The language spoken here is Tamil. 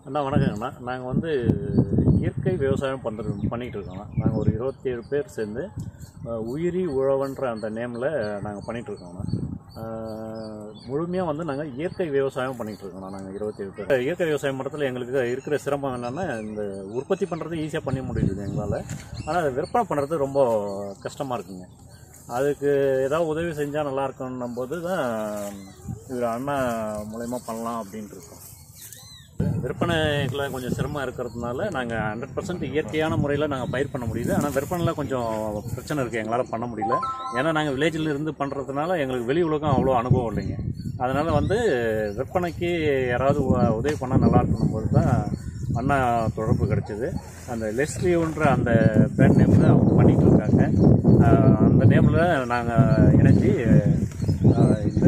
அண்ணா வணக்கங்கண்ணா நாங்கள் வந்து இயற்கை விவசாயம் பண்ணுறது பண்ணிகிட்டு இருக்கோம்ண்ணா நாங்கள் ஒரு இருபத்தேழு பேர் சேர்ந்து அஹ், உயிரி உழவன்ற அந்த நேமில் நாங்கள் பண்ணிகிட்ருக்கோங்கண்ணா முழுமையாக வந்து நாங்கள் இயற்கை விவசாயம் பண்ணிகிட்டு இருக்கோம்ண்ணா நாங்கள் இருபத்தேழு பேர் இயற்கை விவசாயம் பண்ணுறதுல எங்களுக்கு இருக்கிற சிரமம் என்னென்னா இந்த உற்பத்தி பண்ணுறது ஈஸியாக பண்ண முடியுது எங்களால் ஆனால் அதை விற்பனை பண்ணுறது ரொம்ப கஷ்டமாக இருக்குங்க அதுக்கு ஏதாவது உதவி செஞ்சால் நல்லா இருக்குன்னும் போது தான் இவர் அண்ணா மூலயமா பண்ணலாம் அப்படின்ட்டு இருக்கோம் விற்பனைக்குள்ள கொஞ்சம் சிரமம் இருக்கிறதுனால நாங்கள் ஹண்ட்ரட் பர்சன்ட் இயற்கையான முறையில் நாங்கள் பயிர் பண்ண முடியுது ஆனால் விற்பனையில் கொஞ்சம் பிரச்சனை இருக்குது எங்களால் பண்ண முடியல ஏன்னா நாங்கள் வில்லேஜில் இருந்து பண்ணுறதுனால எங்களுக்கு வெளி உலகம் அவ்வளோ அனுபவம் இல்லைங்க அதனால் வந்து விற்பனைக்கு யாராவது உ- உதவி பண்ணால் நல்லா இருக்கணும் போது தான் அண்ணா தொடர்பு கிடைச்சது அந்த லெஸ்லியோன்ற அந்த பிராண்ட் நேமில் அவங்க பண்ணிகிட்டு இருக்காங்க ஆஹ் அந்த நேமில் நாங்கள் இணைஞ்சு ஆஹ் இந்த